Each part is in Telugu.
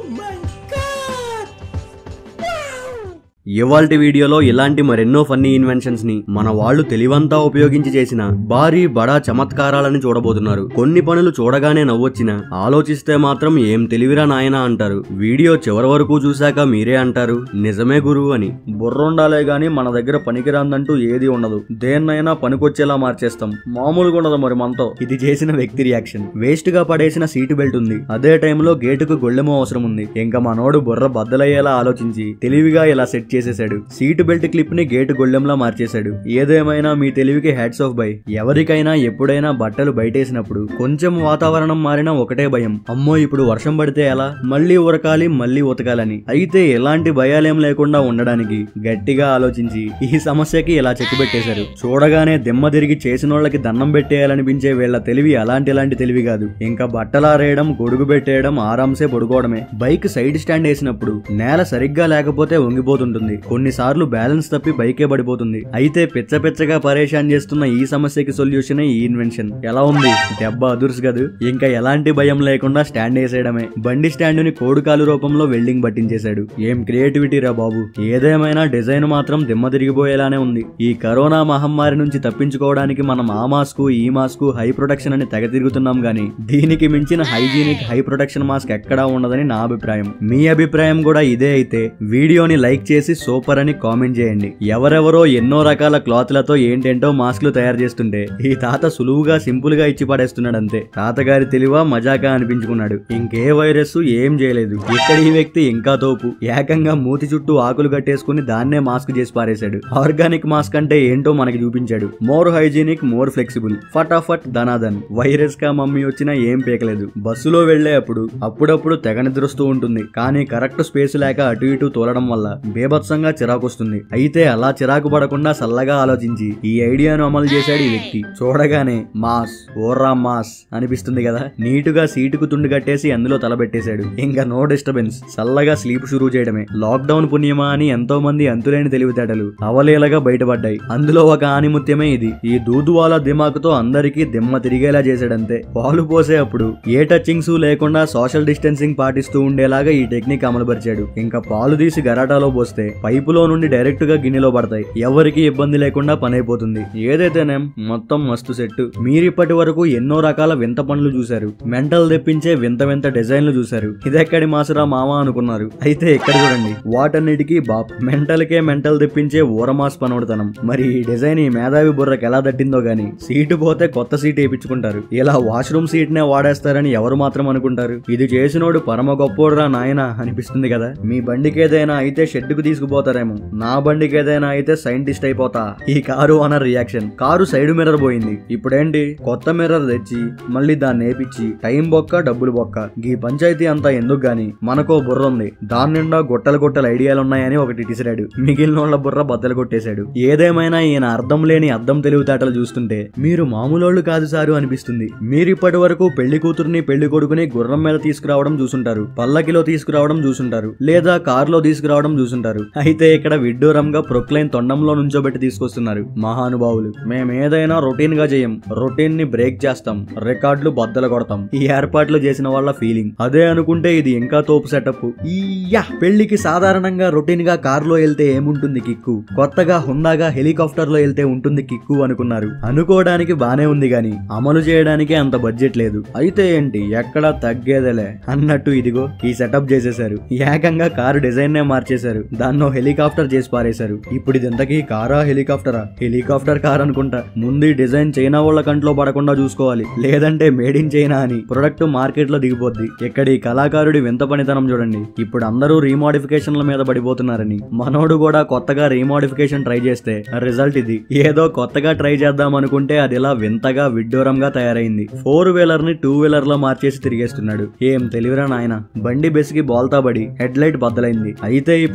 ఇవాల్టి వీడియోలో ఇలాంటి మరెన్నో ఫన్నీ ఇన్వెన్షన్స్ ని మన వాళ్ళు తెలివంతా ఉపయోగించి చేసిన భారీ బడా చమత్కారాలని చూడబోతున్నారు కొన్ని పనులు చూడగానే నవ్వొచ్చిన ఆలోచిస్తే మాత్రం ఏం తెలివిరా నాయనా అంటారు వీడియో చివరి వరకు చూశాక మీరే అంటారు నిజమే గురువు అని బుర్రుండాలే గాని మన దగ్గర పనికిరాందంటూ ఏది ఉండదు దేన్నైనా పనికొచ్చేలా మార్చేస్తాం మామూలుగా ఉండదు మరి మనతో ఇది చేసిన వ్యక్తి రియాక్షన్ వేస్ట్ గా పడేసిన సీటు బెల్ట్ ఉంది అదే టైంలో గేటుకు గొళ్ళెమో అవసరం ఉంది ఇంకా మనోడు బుర్ర బద్దలయ్యేలా ఆలోచించి తెలివిగా ఇలా సెట్ చేసేశాడు సీటు బెల్ట్ క్లిప్ ని గేటు గొళ్ళెంలా మార్చేశాడు ఏదేమైనా మీ తెలివికి హ్యాట్స్ ఆఫ్ బై ఎవరికైనా ఎప్పుడైనా బట్టలు బయటేసినప్పుడు కొంచెం వాతావరణం మారినా ఒకటే భయం అమ్మో ఇప్పుడు వర్షం పడితే ఎలా మళ్ళీ ఉరకాలి మళ్ళీ ఉతకాలని అయితే ఎలాంటి భయాలేం లేకుండా ఉండడానికి గట్టిగా ఆలోచించి ఈ సమస్యకి ఇలా చెక్కు పెట్టేశారు చూడగానే దిమ్మ తిరిగి చేసినోళ్ళకి దండం పెట్టేయాలనిపించే వీళ్ళ తెలివి అలాంటి ఎలాంటి తెలివి కాదు ఇంకా బట్టలారేయడం గొడుగు పెట్టేయడం ఆరాంసే పడుకోవడమే బైక్ సైడ్ స్టాండ్ వేసినప్పుడు నేల సరిగ్గా లేకపోతే వంగిపోతుంటుంది కొన్నిసార్లు బ్యాలెన్స్ తప్పి బైకే పడిపోతుంది అయితే పిచ్చ పిచ్చగా పరేషాన్ చేస్తున్న ఈ సమస్యకి సొల్యూషన్ ఈ ఇన్వెన్షన్ ఎలా ఉంది దెబ్బ అదుర్స్ కదూ ఇంకా ఎలాంటి భయం లేకుండా స్టాండ్ వేసేయడమే బండి స్టాండ్ ని కోడుకాలు రూపంలో వెల్డింగ్ పట్టించేశాడు ఏం క్రియేటివిటీ రా బాబు ఏదేమైనా డిజైన్ మాత్రం దిమ్మ తిరిగిపోయేలానే ఉంది ఈ కరోనా మహమ్మారి నుంచి తప్పించుకోవడానికి మనం ఆ మాస్క్ ఈ మాస్క్ హై ప్రొటెక్షన్ అని తెగ తిరుగుతున్నాం గానీ దీనికి మించిన హైజీనిక్ హై ప్రొటెక్షన్ మాస్క్ ఎక్కడా ఉండదని నా అభిప్రాయం మీ అభిప్రాయం కూడా ఇదే అయితే వీడియోని లైక్ చేసి సూపర్ అని కామెంట్ చేయండి ఎవరెవరో ఎన్నో రకాల క్లాత్లతో ఏంటేంటో మాస్క్లు తయారు చేస్తుంటే ఈ తాత సులువుగా సింపుల్ గా ఇచ్చి పడేస్తున్నాడు అంతే తాతగారి తెలివా మజాకా అనిపించుకున్నాడు ఇంకే వైరస్ ఏం చేయలేదు ఇక్కడ ఈ వ్యక్తి ఇంకా తోపు ఏకంగా మూతి చుట్టూ ఆకులు కట్టేసుకుని దాన్నే మాస్క్ చేసి పారేశాడు ఆర్గానిక్ మాస్క్ అంటే ఏంటో మనకి చూపించాడు మోర్ హైజీనిక్ మోర్ ఫ్లెక్సిబుల్ ఫటాఫట్ ధనాదన్ వైరస్ కా మమ్మీ వచ్చినా ఏం పీకలేదు బస్సులో వెళ్లే అప్పుడు అప్పుడప్పుడు తెగ నిద్రొస్తూ ఉంటుంది కానీ కరెక్ట్ స్పేస్ లేక అటు ఇటు తోలడం వల్ల బేభత్సంగా చిరాకు వస్తుంది అయితే అలా చిరాకు పడకుండా సల్లగా ఆలోచించి ఈ ఐడియాను అమలు చేశాడు ఈ వ్యక్తి చూడగానే మాస్ ఓర్రా మాస్ అనిపిస్తుంది కదా నీటుగా సీటుకు తుండు కట్టేసి అందులో తలబెట్టేశాడు ఇంకా నో డిస్టర్బెన్స్ చల్లగా స్లీప్ షురూ చేయడమే లాక్డౌన్ పుణ్యమా అని ఎంతో మంది అంతులేని తెలివితేటలు అవలేలగా బయటపడ్డాయి అందులో ఒక ఆనిముత్యమే ఇది ఈ దూదువాల దిమాకుతో అందరికీ దిమ్మ తిరిగేలా చేశాడంతే పాలు పోసే అప్పుడు ఏ టచింగ్స్ లేకుండా సోషల్ డిస్టెన్సింగ్ పాటిస్తూ ఉండేలాగా ఈ టెక్నిక్ అమలుపరిచాడు ఇంకా పాలు తీసి గరాటాలో పోస్తే పైపులో నుండి డైరెక్ట్ గా గిన్నెలో పడతాయి ఎవరికి ఇబ్బంది లేకుండా పని అయిపోతుంది ఏదైతేనేం మొత్తం మస్తు సెట్ మీరిప్పటి వరకు ఎన్నో రకాల వింత పనులు చూశారు మెంటల్ తెప్పించే వింత వింత డిజైన్లు చూశారు ఇదెక్కడి మాసురా మామ అనుకున్నారు అయితే ఇక్కడ చూడండి వాటన్నిటికీ బాప్ మెంటల్ కే మెంటల్ తెప్పించే ఊరమాస్ పనోడుతనం మరి ఈ డిజైన్ ఈ మేధావి బుర్రకు ఎలా తట్టిందో గానీ సీటు పోతే కొత్త సీట్ వేయించుకుంటారు ఇలా వాష్రూమ్ సీట్ నే వాడేస్తారని ఎవరు మాత్రం అనుకుంటారు ఇది చేసినోడు పరమ గొప్పోడురా నాయన అనిపిస్తుంది కదా మీ బండికి ఏదైనా అయితే షెడ్డుకు తీసుకుపోతారేమో నా బండికి ఏదైనా అయితే సైంటిస్ట్ అయిపోతా ఈ car owner reaction car side mirror పోయింది ఇప్పుడేంటి కొత్త మిర్రర్ తెచ్చి మళ్ళీ దాన్ని వేపించి టైం బొక్క డబ్బులు బొక్క ఈ పంచాయతీ అంతా ఎందుకు గాని మనకో బుర్ర ఉంది దాని నిండా గొట్టలు గొట్టలు ఐడియాలు ఉన్నాయని ఒకటి ఇసిరాడు మిగిలిన వాళ్ళ బుర్ర బద్దలు కొట్టేశాడు ఏదేమైనా ఈయన అర్థం లేని అర్థం తెలివితేటలు చూస్తుంటే మీరు మామూలోళ్ళు కాదు సారు అనిపిస్తుంది మీరు ఇప్పటి వరకు పెళ్లి కూతుర్ని పెళ్లి కొడుకుని గుర్రం మీద తీసుకురావడం చూసుంటారు పల్లకిలో తీసుకురావడం చూసుంటారు లేదా కారులో తీసుకురావడం చూసుంటారు అయితే ఇక్కడ విడ్డూరంగా ప్రొక్లైన్ తొండంలో నుంచోబెట్టి తీసుకొస్తున్నారు మహానుభావులు మేము ఏదైనా రొటీన్ గా చేయం రొటీన్ ని బ్రేక్ చేస్తాం రికార్డులు బద్దలు కొడతాం ఈ ఏర్పాట్లు చేసిన వాళ్ళ ఫీలింగ్ అదే అనుకుంటే ఇది ఇంకా తోపు సెటప్ ఈయా పెళ్లికి సాధారణంగా రొటీన్ గా కారులో వెళ్తే ఏముంటుంది కిక్కు కొత్తగా హుందాగా హెలికాప్టర్ లో వెళ్తే ఉంటుంది కిక్కు అనుకున్నారు అనుకోవడానికి బానే ఉంది గాని అమలు చేయడానికి అంత బడ్జెట్ లేదు అయితే ఏంటి ఎక్కడా తగ్గేదేలే అన్నట్టు ఇదిగో ఈ సెటప్ చేసేశారు ఏకంగా కారు డిజైన్ నే మార్చేశారు దాన్నో హెలికాప్టర్ చేసి పారేశారు ఇప్పుడు ఇది ఇంతకీ కారా హెలికాప్టరా హెలికాప్టర్ కార్ అనుకుంటా ముందు ఈ డిజైన్ చైనా వాళ్ళ కంట్లో పడకుండా చూసుకోవాలి లేదంటే మేడ్ ఇన్ చైనా అని ప్రొడక్ట్ మార్కెట్ లో దిగిపోద్ది ఇక్కడ ఈ కళాకారుడి వింత పనితనం చూడండి ఇప్పుడు అందరూ రీమోడిఫికేషన్ల మీద పడిపోతున్నారని మనోడు కూడా కొత్తగా రీమోడిఫికేషన్ ట్రై చేస్తే రిజల్ట్ ఇది ఏదో కొత్తగా ట్రై చేద్దాం అనుకుంటే అది ఇలా వింతగా విడ్డూరంగా తయారైంది ఫోర్ వీలర్ ని టూ వీలర్ లో మార్చేసి తిరిగేస్తున్నాడు ఏం తెలివిరా నాయన బండి బెసికి బోల్తా పడి హెడ్ లైట్ బద్దలైంది అయితే ఇప్పుడు హెడ్ లైట్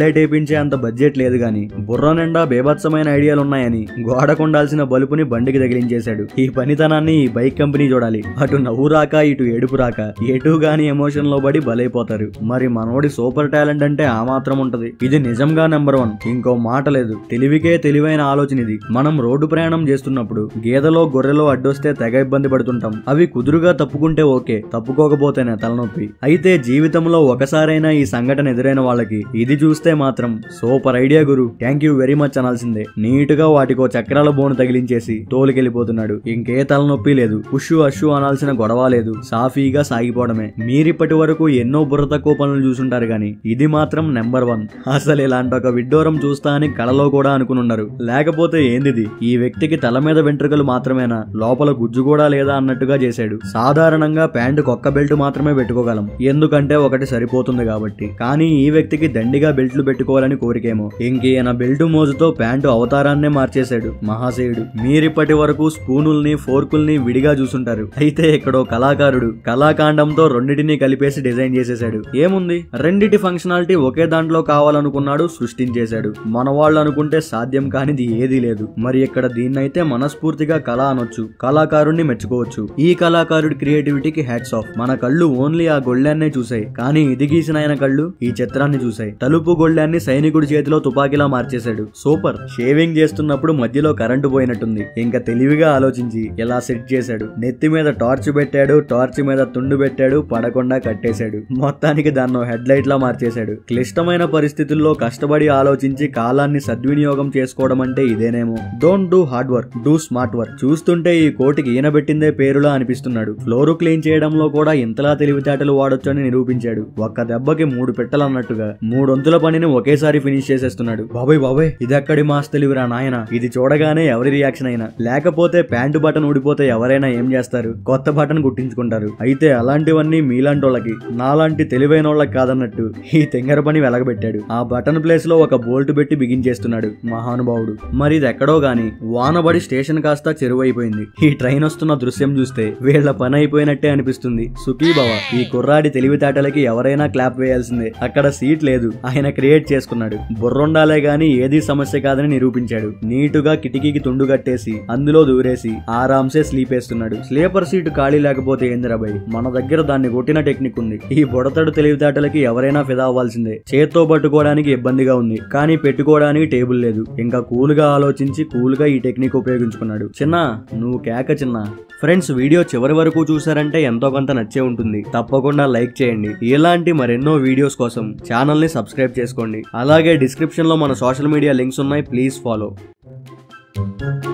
లైట్ వేయించే అంత బడ్జెట్ లేదు గాని బుర్ర నిండా బేభత్సమైన ఐడియాలు ఉన్నాయని గోడకుండాల్సిన బలుపుని బండికి తగిలించేశాడు ఈ పనితనాన్ని ఈ బైక్ కంపెనీ చూడాలి అటు నవ్వు రాక ఇటు ఏడుపు రాక ఎటు గాని ఎమోషన్ లో పడి బలైపోతారు మరి మనోడి సూపర్ టాలెంట్ అంటే ఆ మాత్రం ఉంటది ఇది నిజంగా నెంబర్ వన్ ఇంకో మాట లేదు తెలివికే తెలివైన ఆలోచన ఇది మనం రోడ్డు ప్రయాణం చేస్తున్నప్పుడు గేదెలో గొర్రెలో అడ్డొస్తే తెగ ఇబ్బంది పడుతుంటాం అవి కుదురుగా తప్పుకుంటే ఓకే తప్పుకోకపోతేనే తలనొప్పి అయితే జీవితంలో ఒకసారైనా ఈ సంఘటన ఎదురైన వాళ్ళకి ఇది చూస్తే మాత్రం సూపర్ ఐడియా గురు థ్యాంక్ యూ వెరీ మచ్ అనాల్సిందే నీట్ గా వాటికో చక్రాల బోను తగిలించేసి తోలుకెళ్ళిపోతున్నాడు ఇంకే తలనొప్పి లేదు ఉషు అషు అనాల్సిన గొడవ లేదు సాఫీగా సాగిపోవడమే మీరిప్పటి వరకు ఎన్నో బుర్ర తక్కువ పనులు చూసుంటారు గాని ఇది మాత్రం నెంబర్ వన్ అసలు ఇలాంటి ఒక విడ్డూరం చూస్తా అని కళలో కూడా అనుకునున్నారు లేకపోతే ఏందిది ఈ వ్యక్తికి తల మీద వెంట్రుకలు మాత్రమేనా లోపల గుజ్జు కూడా లేదా అన్నట్టుగా చేశాడు సాధారణంగా ప్యాంటు కొక్క బెల్ట్ మాత్రమే పెట్టుకోగలం ఎందుకంటే ఒకటి సరిపోతుంది కాబట్టి కానీ ఈ వ్యక్తికి దండిగా బెల్ట్లు పెట్టుకోవాలని కోరికేమో ఇంకేనా బెల్ట్ మోజుతో ప్యాంటు అవతారాన్నే మార్చేశాడు మహాశయుడు మీరిప్పటి వరకు స్పూనుల్ని ఫోర్కుల్ని విడిగా చూసుంటారు అయితే ఇక్కడో కళాకారుడు కళాకాండంతో రెండిటిని కలిపేసి డిజైన్ చేసేశాడు ఏముంది రెండిటి ఫంక్షనాలిటీ ఒకే దాంట్లో కావాలనుకున్నాడు సృష్టించేశాడు మన వాళ్ళు అనుకుంటే సాధ్యం కానిది ఏదీ లేదు మరి ఇక్కడ దీన్నైతే మనస్ఫూర్తిగా కళ అనొచ్చు కళాకారుణ్ణి మెచ్చుకోవచ్చు ఈ కళాకారుడి క్రియేటివిటీకి హ్యాట్స్ ఆఫ్ మన కళ్ళు ఓన్లీ ఆ గొళ్ళాన్నే చూసాయి కానీ ఇది గీసిన ఆయన కళ్ళు ఈ చిత్రాన్ని చూసాయి తలుపు గొళ్ళాన్ని సైనికుడి చేతిలో తుపాకీలా మార్చేశాడు సూపర్ షేవింగ్ చేస్తున్నప్పుడు మధ్యలో కరెంటు పోయినట్టుంది ఇంకా తెలివిగా ఆలోచించి ఇలా సెట్ చేశాడు నెత్తి మీద టార్చ్ పెట్టాడు టార్చ్ మీద తుండు పెట్టాడు పడకుండా కట్టేశాడు మొత్తానికి దాన్ని హెడ్ లైట్ లా మార్చేశాడు క్లిష్టమైన పరిస్థితుల్లో కష్టపడి ఆలోచించి కాలాన్ని సద్వినియోగం చేసుకోవడం అంటే ఇదేనేమో don't do hard work do smart work చూస్తుంటే ఈ కోటికి ఈయన పెట్టిందే పేరులా అనిపిస్తున్నాడు ఫ్లోర్ క్లీన్ చేయడంలో కూడా ఇంతలా తెలివితేటలు వాడొచ్చని నిరూపించాడు ఒక్క దెబ్బకి మూడు పెట్టలు అన్నట్టుగా మూడొంతుల పనిని ఒకేసారి ఫినిష్ చేసేస్తున్నాడు బాబాయ్ బాబాయ్ ఇది ఎక్కడి మాస్ తెలివిరా నాయన ఇది చూడగానే ఎవరి రియాక్షన్ అయినా లేకపోతే ప్యాంటు బటన్ ఊడిపోతే ఎవరైనా ఏం చేస్తారు కొత్త బటన్ కుట్టించుకుంటారు అయితే అలాంటివన్నీ మీలాంటి వాళ్ళకి నాలాంటి తెలివైన వాళ్ళకి కాదన్నట్టు ఈ తెంగర పని వెలగబెట్టాడు ఆ బటన్ ప్లేస్ లో ఒక బోల్ట్ పెట్టి బిగించేస్తున్నాడు మహానుభావుడు మరి ఇది ఎక్కడో గాని వానబడి స్టేషన్ కాస్త చెరువైపోయింది ఈ ట్రైన్ వస్తున్న దృశ్యం చూస్తే వీళ్ళ పని అయిపోయినట్టే అనిపిస్తుంది సుఖీభవ ఈ కుర్రాడి తెలివితేటలకి ఎవరైనా క్లాప్ వేయాల్సిందే అక్కడ సీట్ లేదు ఆయన క్రియేట్ చేసుకున్నాడు బుర్రుండాలే గాని ఏది సమస్య కాదని నిరూపించాడు నీటుగా కిటికీకి తుండు కట్టేసి అందులో దూరేసి ఆరాంసే స్లీప్ వేస్తున్నాడు స్లీపర్ సీటు ఖాళీ లేకపోతే ఏందిరాబాయ్ మన దగ్గర దాన్ని కొట్టిన టెక్నిక్ ఉంది ఈ బుడతడు తెలివితేటలకి ఎవరైనా ఫిదా అవ్వాల్సిందే చేత్తో పట్టుకోవడానికి ఇబ్బందిగా ఉంది కానీ పెట్టుకోవడానికి టేబుల్ లేదు ఇంకా కూల్ గా ఆలోచించి కూల్ గా ఈ టెక్నిక్ ఉపయోగించుకున్నాడు చిన్న నువ్వు కేక చిన్న ఫ్రెండ్స్ వీడియో చివరి వరకు చూసారంటే ఎంతో కొంత నచ్చే ఉంటుంది తప్పకుండా లైక్ చేయండి ఇలాంటి మరెన్నో వీడియోస్ కోసం ఛానల్ ని సబ్స్క్రైబ్ చేసుకోండి అలాగే డిస్క్రిప్షన్ లో మన సోషల్ మీడియా లింక్స్ ఉన్నాయి ప్లీజ్ ఫాలో